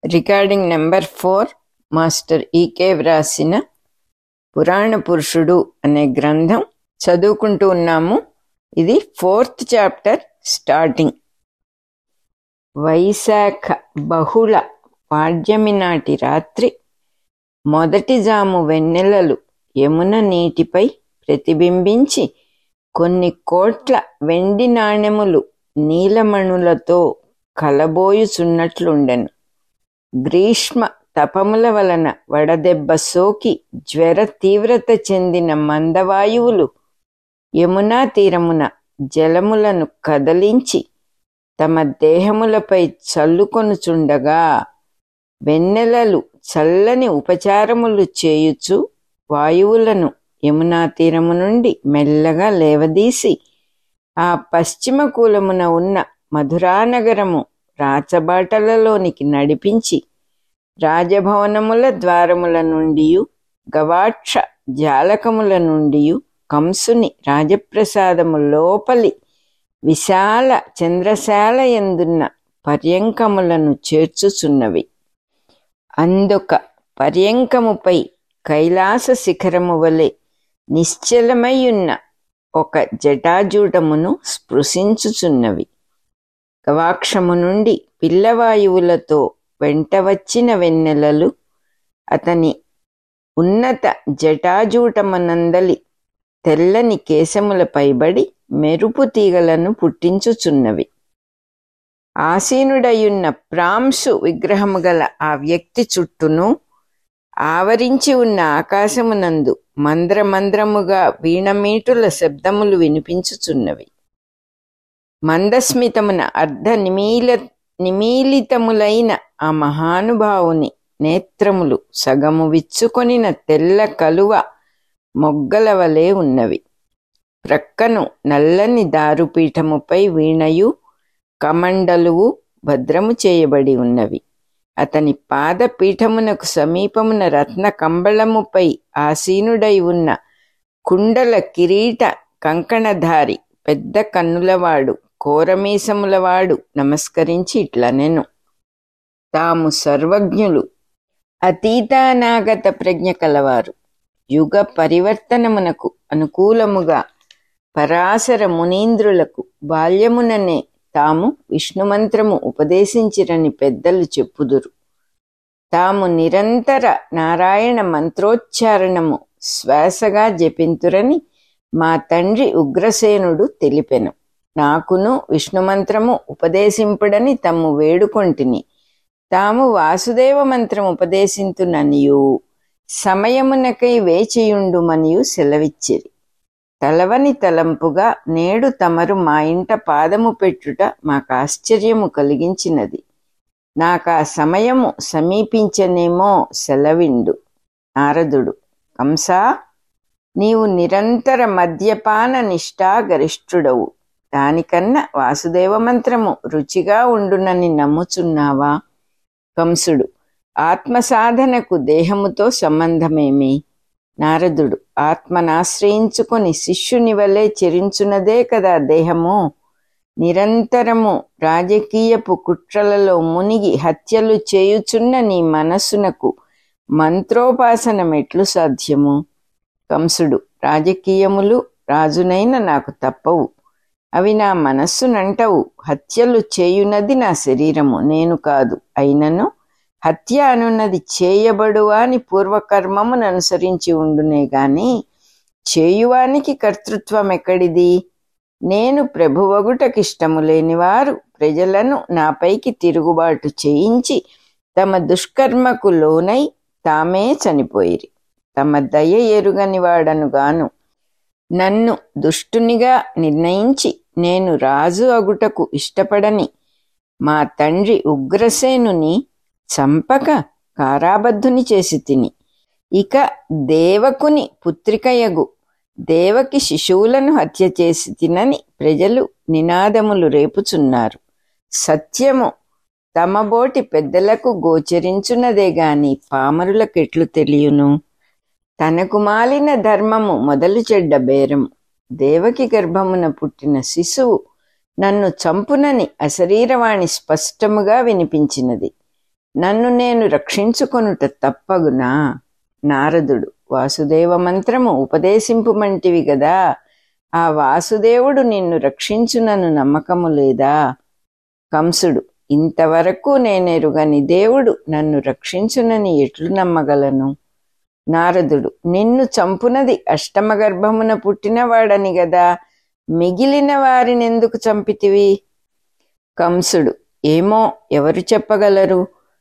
recording number four master E K వ్రాసిన పురాణ పురుషుడు అనే గ్రంథం చదువుకుంటూ ఉన్నాము ఇది ఫోర్త్ చాప్టర్ స్టార్టింగ్ వైశాఖ బహుళ పాడ్యమి నాటి రాత్రి మొదటి జాము వెన్నెలలు యమున నీటిపై ప్రతిబింబించి కొన్ని కోట్ల వెండి నాణెములు నీలమణులతో కలబోయుచున్నట్లుండెను గ్రీష్మ తపముల వలన వడదెబ్బ సోకి జ్వర తీవ్రత చెందిన మందవాయువులు యమునా తీరమున జలములను కదలించి తమ దేహములపై చల్లుకొనుచుండగా వెన్నెలలు చల్లని ఉపచారములు చేయుచు వాయువులను యమునా తీరము నుండి మెల్లగా లేవదీసి ఆ పశ్చిమ కూలమున ఉన్న మధురానగరము రాచబాటలలోనికి నడిపించి రాజభవనముల ద్వారముల నుండి గవాక్ష జాలకముల నుండి కంసుని రాజప్రసాదము లోపలి విశాల చంద్రశాల ఎందున్న పర్యంకములను చేర్చుచున్నవి అందొక పర్యంకముపై కైలాస శిఖరము వలె నిశ్చలమయ్యున్న ఒక జటాజూటమును స్పృశించుచున్నవి గవాక్షము నుండి పిల్లవాయువులతో వెంట వచ్చిన వెన్నెలలు అతని ఉన్నత జటాజూటమనందలి తెల్లని కేశముల పైబడి మెరుపు తీగలను పుట్టించుచున్నవి ఆసీనుడయున్న ప్రాంశు విగ్రహము గల ఆ వ్యక్తి చుట్టూను ఆవరించి ఉన్న ఆకాశమునందు మంద్రమంద్రముగా వీణమీటుల శబ్దములు వినిపించుచున్నవి మందస్మితమున అర్ధ నిమీల నిమీలితములైన ఆ మహానుభావుని నేత్రములు సగము విచ్చుకొనిన తెల్ల కలువ మొగ్గల వలె ఉన్నవి ప్రక్కను నల్లని దారుపీఠముపై వీణయు కమండలువు భద్రము చేయబడి ఉన్నవి అతని పాదపీఠమునకు సమీపమున రత్న కంబళముపై ఆసీనుడై ఉన్న కుండల కిరీట కంకణధారి పెద్ద కన్నులవాడు కోరమీసములవాడు నమస్కరించి ఇట్లనెను తాము సర్వజ్ఞులు అతీతానాగత ప్రజ్ఞ కలవారు యుగ పరివర్తనమునకు అనుకూలముగా పరాశర మునీంద్రులకు బాల్యముననే తాము విష్ణుమంత్రము ఉపదేశించిరని పెద్దలు చెప్పుదురు తాము నిరంతర నారాయణ మంత్రోచ్చారణము శ్వాసగా జపింతురని మా తండ్రి ఉగ్రసేనుడు తెలిపెను నాకును విష్ణుమంత్రము ఉపదేశింపుడని తమ్ము వేడుకొంటిని తాము వాసుదేవ మంత్రం ఉపదేశింతుననియు సమయమునకై వేచియుండుమనియు సెలవిచ్చిరి తలవని తలంపుగా నేడు తమరు మా ఇంట పాదము పెట్టుట మాకు ఆశ్చర్యము కలిగించినది నాకు ఆ సమయము సమీపించనేమో సెలవిండు నారదుడు కంసా నీవు నిరంతర మద్యపాన నిష్ఠా గరిష్ఠుడవు దానికన్నా వాసుదేవ మంత్రము రుచిగా ఉండునని నమ్ముచున్నావా కంసుడు ఆత్మ సాధనకు దేహముతో సంబంధమేమి నారదుడు ఆత్మనాశ్రయించుకొని శిష్యుని వలె చెరించున్నదే కదా దేహము నిరంతరము రాజకీయపు కుట్రలలో మునిగి హత్యలు చేయుచున్న నీ మనస్సునకు మంత్రోపాసనం ఎట్లు సాధ్యము కంసుడు రాజకీయములు రాజునైన నాకు తప్పవు అవి నా మనస్సునంటవు హత్యలు చేయునది నా శరీరము నేను కాదు అయినను హత్య అనున్నది చేయబడువా అని పూర్వకర్మమును అనుసరించి ఉండునే గాని చేయువానికి కర్తృత్వం ఎక్కడిది నేను ప్రభువగుటకిష్టము లేనివారు ప్రజలను నాపైకి తిరుగుబాటు చేయించి తమ దుష్కర్మకు లోనై తామే చనిపోయిరి తమ దయ ఎరుగని వాడను గాను నన్ను దుష్టునిగా నిర్ణయించి నేను రాజు అగుటకు ఇష్టపడని మా తండ్రి ఉగ్రసేనుని చంపక కారాబద్ధుని చేసి తిని ఇక దేవకుని పుత్రికయగు దేవకి శిశువులను హత్య చేసి తినని ప్రజలు నినాదములు రేపుచున్నారు సత్యము తమబోటి పెద్దలకు గోచరించున్నదే గాని పామరులకెట్లు తెలియను తనకు మాలిన ధర్మము మొదలు చెడ్డ బేరము దేవకి గర్భమున పుట్టిన శిశువు నన్ను చంపునని అశరీరవాణి స్పష్టముగా వినిపించినది నన్ను నేను రక్షించుకొనుట తప్పగునా నారదుడు వాసుదేవ మంత్రము ఉపదేశింపుమంటివి గదా ఆ వాసుదేవుడు నిన్ను రక్షించునను నమ్మకము లేదా కంసుడు ఇంతవరకు నేనెరుగని దేవుడు నన్ను రక్షించునని ఎట్లు నమ్మగలను నారదుడు నిన్ను చంపునది అష్టమ గర్భమున పుట్టినవాడని గదా మిగిలిన వారినెందుకు చంపితివి కంసుడు ఏమో ఎవరు చెప్పగలరు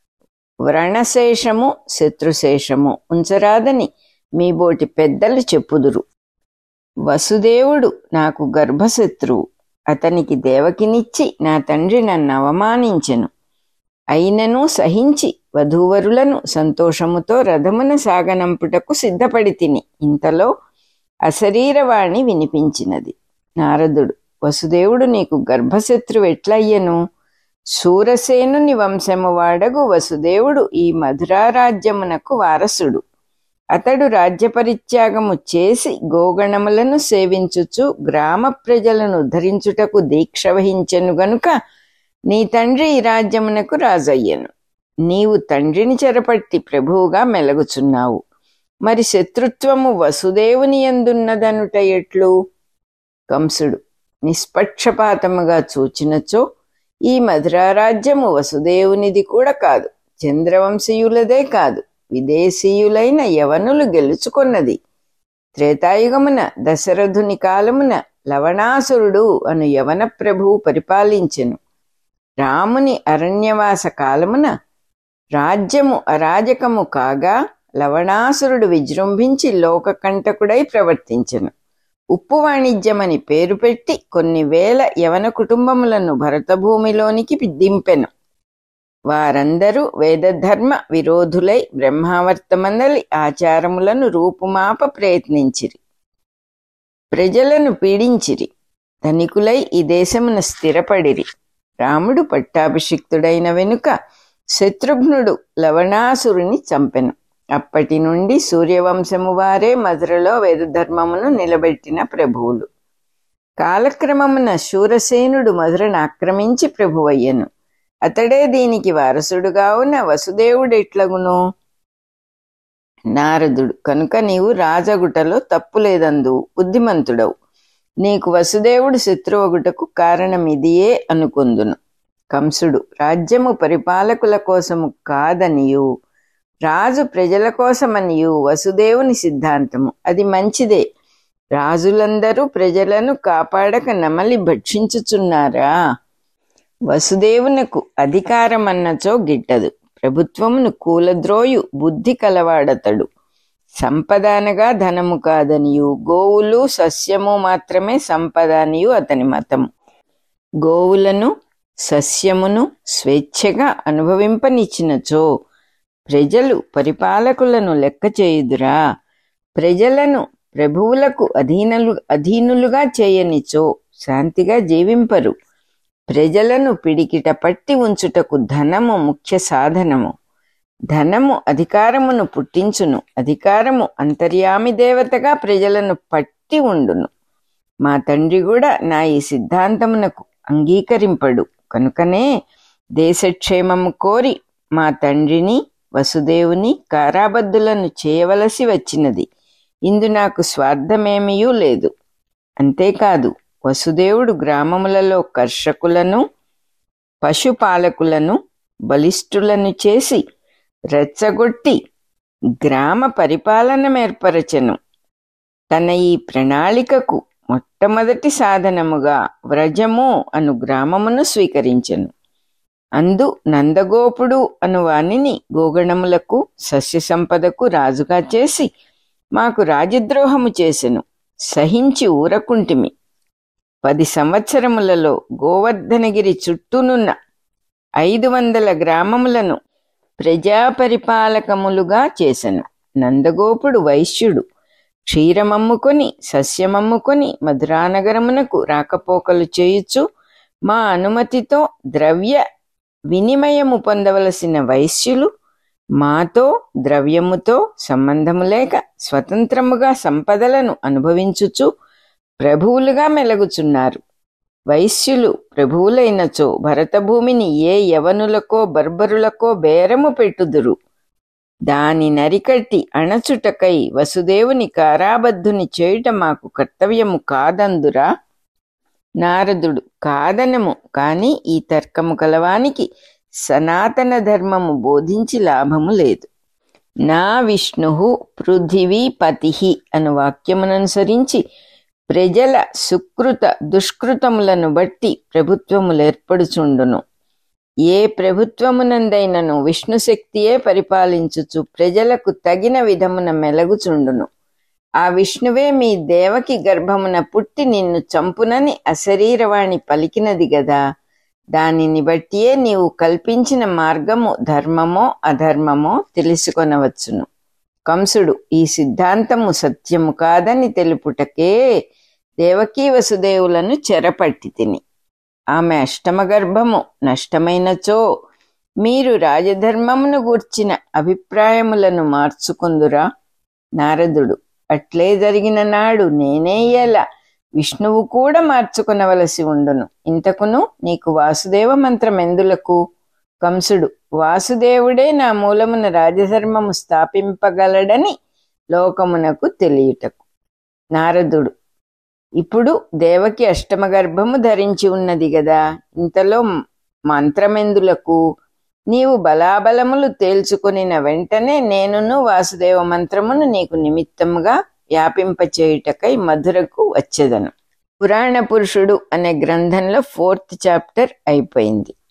వ్రణశేషము శత్రుశేషము ఉంచరాదని మీ బోటి పెద్దలు చెప్పుదురు వసుదేవుడు నాకు గర్భశత్రువు అతనికి దేవకినిచ్చి నా తండ్రి నన్ను అవమానించెను అయినను సహించి వధూవరులను సంతోషముతో రథమున సాగనంపుటకు సిద్ధపడి తిని ఇంతలో అశరీరవాణి వినిపించినది నారదుడు వసుదేవుడు నీకు గర్భశత్రువు ఎట్లయ్యను శూరసేనుని వంశము వాడగు వసుదేవుడు ఈ మధురారాజ్యమునకు వారసుడు అతడు రాజ్యపరిత్యాగము చేసి గోగణములను సేవించుచు గ్రామ ప్రజలను ఉద్ధరించుటకు దీక్ష వహించెను గనుక నీ తండ్రి ఈ రాజ్యమునకు రాజయ్యను నీవు తండ్రిని చెరపట్టి ప్రభువుగా మెలగుచున్నావు మరి శత్రుత్వము వసుదేవుని ఎందున్నదనుట ఎట్లు కంసుడు నిష్పక్షపాతముగా చూచినచో ఈ మధురారాజ్యము వసుదేవునిది కూడా కాదు చంద్రవంశీయులదే కాదు విదేశీయులైన యవనులు గెలుచుకొన్నది త్రేతాయుగమున దశరథుని కాలమున లవణాసురుడు అను యవన ప్రభువు పరిపాలించెను రాముని అరణ్యవాస కాలమున రాజ్యము అరాజకము కాగా లవణాసురుడు విజృంభించి లోకకంటకుడై ప్రవర్తించెను ఉప్పు వాణిజ్యమని పేరు పెట్టి కొన్ని వేల యవన కుటుంబములను భరతభూమిలోనికి దింపెను వారందరూ వేదధర్మ విరోధులై బ్రహ్మావర్తమందలి ఆచారములను రూపుమాప ప్రయత్నించిరి ప్రజలను పీడించిరి ధనికులై ఈ దేశమున స్థిరపడిరి రాముడు పట్టాభిషిక్తుడైన వెనుక శత్రుఘ్నుడు లవణాసురుని చంపెను అప్పటి నుండి సూర్యవంశము వారే మధురలో వేదధర్మమును నిలబెట్టిన ప్రభువులు కాలక్రమమున శూరసేనుడు మధురను ఆక్రమించి ప్రభువయ్యను అతడే దీనికి వారసుడుగా ఉన్న వసుదేవుడెట్లగును నారదుడు కనుక నీవు రాజగుటలో తప్పు లేదందు బుద్ధిమంతుడవు నీకు వసుదేవుడు శత్రువగుటకు కారణం ఇదియే అనుకుందును కంసుడు రాజ్యము పరిపాలకుల కోసము కాదనియు రాజు ప్రజల కోసమనియు వసుదేవుని సిద్ధాంతము అది మంచిదే రాజులందరూ ప్రజలను కాపాడక నమలి భక్షించుచున్నారా వసుదేవునకు అధికారమన్నచో గిట్టదు ప్రభుత్వమును కూలద్రోయు బుద్ధి కలవాడతడు సంపద అనగా ధనము కాదనియు గోవులు సస్యము మాత్రమే సంపద అనియు అతని మతము గోవులను సస్యమును స్వేచ్ఛగా అనుభవింపనిచ్చినచో ప్రజలు పరిపాలకులను లెక్క చేయుదురా ప్రజలను ప్రభువులకు అధీనలు అధీనులుగా చేయనిచో శాంతిగా జీవింపరు ప్రజలను పిడికిట పట్టి ఉంచుటకు ధనము ముఖ్య సాధనము ధనము అధికారమును పుట్టించును అధికారము అంతర్యామి దేవతగా ప్రజలను పట్టి ఉండును మా తండ్రి కూడా నా ఈ సిద్ధాంతమునకు అంగీకరింపడు కనుకనే దేశక్షేమము కోరి మా తండ్రిని వసుదేవుని కారాబద్దులను చేయవలసి వచ్చినది ఇందు నాకు స్వార్థమేమీయూ లేదు అంతేకాదు వసుదేవుడు గ్రామములలో కర్షకులను పశుపాలకులను బలిష్ఠులను చేసి రెచ్చగొట్టి గ్రామ పరిపాలన ఏర్పరచెను తన ఈ ప్రణాళికకు మొట్టమొదటి సాధనముగా వ్రజము అను గ్రామమును స్వీకరించెను అందు నందగోపుడు అను వానిని గోగణములకు సస్య సంపదకు రాజుగా చేసి మాకు రాజద్రోహము చేసెను సహించి ఊరకుంటిమి పది సంవత్సరములలో గోవర్ధనగిరి చుట్టూనున్న ఐదు వందల గ్రామములను ప్రజాపరిపాలకములుగా చేసెను నందగోపుడు వైశ్యుడు క్షీరమమ్ముకొని సస్యమమ్ముకొని మధురానగరమునకు రాకపోకలు చేయుచు మా అనుమతితో ద్రవ్య వినిమయము పొందవలసిన వైశ్యులు మాతో ద్రవ్యముతో సంబంధము లేక స్వతంత్రముగా సంపదలను అనుభవించుచు ప్రభువులుగా మెలగుచున్నారు వైశ్యులు ప్రభువులైనచో భరతభూమిని ఏ యవనులకో బర్బరులకో బేరము పెట్టుదురు దాని నరికట్టి అణచుటకై వసుదేవుని కారాబద్ధుని చేయుట మాకు కర్తవ్యము కాదందురా నారదుడు కాదనము కాని ఈ తర్కము కలవానికి సనాతన ధర్మము బోధించి లాభము లేదు నా విష్ణు పృథివీపతి అను వాక్యముననుసరించి ప్రజల సుకృత దుష్కృతములను బట్టి ప్రభుత్వములు ఏర్పడుచుండును ఏ ప్రభుత్వమునందైనను విష్ణు శక్తియే పరిపాలించుచు ప్రజలకు తగిన విధమున మెలగుచుండును ఆ విష్ణువే మీ దేవకి గర్భమున పుట్టి నిన్ను చంపునని అశరీరవాణి పలికినది గదా దానిని బట్టియే నీవు కల్పించిన మార్గము ధర్మమో అధర్మమో తెలుసుకొనవచ్చును కంసుడు ఈ సిద్ధాంతము సత్యము కాదని తెలుపుటకే దేవకీ వసుదేవులను చెరపట్టి తిని ఆమె అష్టమ గర్భము నష్టమైనచో మీరు రాజధర్మమును గూర్చిన అభిప్రాయములను మార్చుకుందురా నారదుడు అట్లే జరిగిన నాడు నేనే ఎలా విష్ణువు కూడా మార్చుకునవలసి ఉండును ఇంతకును నీకు వాసుదేవ మంత్రం ఎందులకు కంసుడు వాసుదేవుడే నా మూలమున రాజధర్మము స్థాపింపగలడని లోకమునకు తెలియుటకు నారదుడు ఇప్పుడు దేవకి అష్టమ గర్భము ధరించి ఉన్నది గదా ఇంతలో మంత్రమెందులకు నీవు బలాబలములు తేల్చుకొనిన వెంటనే నేనును వాసుదేవ మంత్రమును నీకు నిమిత్తముగా వ్యాపింపచేయుటకై మధురకు వచ్చేదను పురాణ పురుషుడు అనే గ్రంథంలో ఫోర్త్ చాప్టర్ అయిపోయింది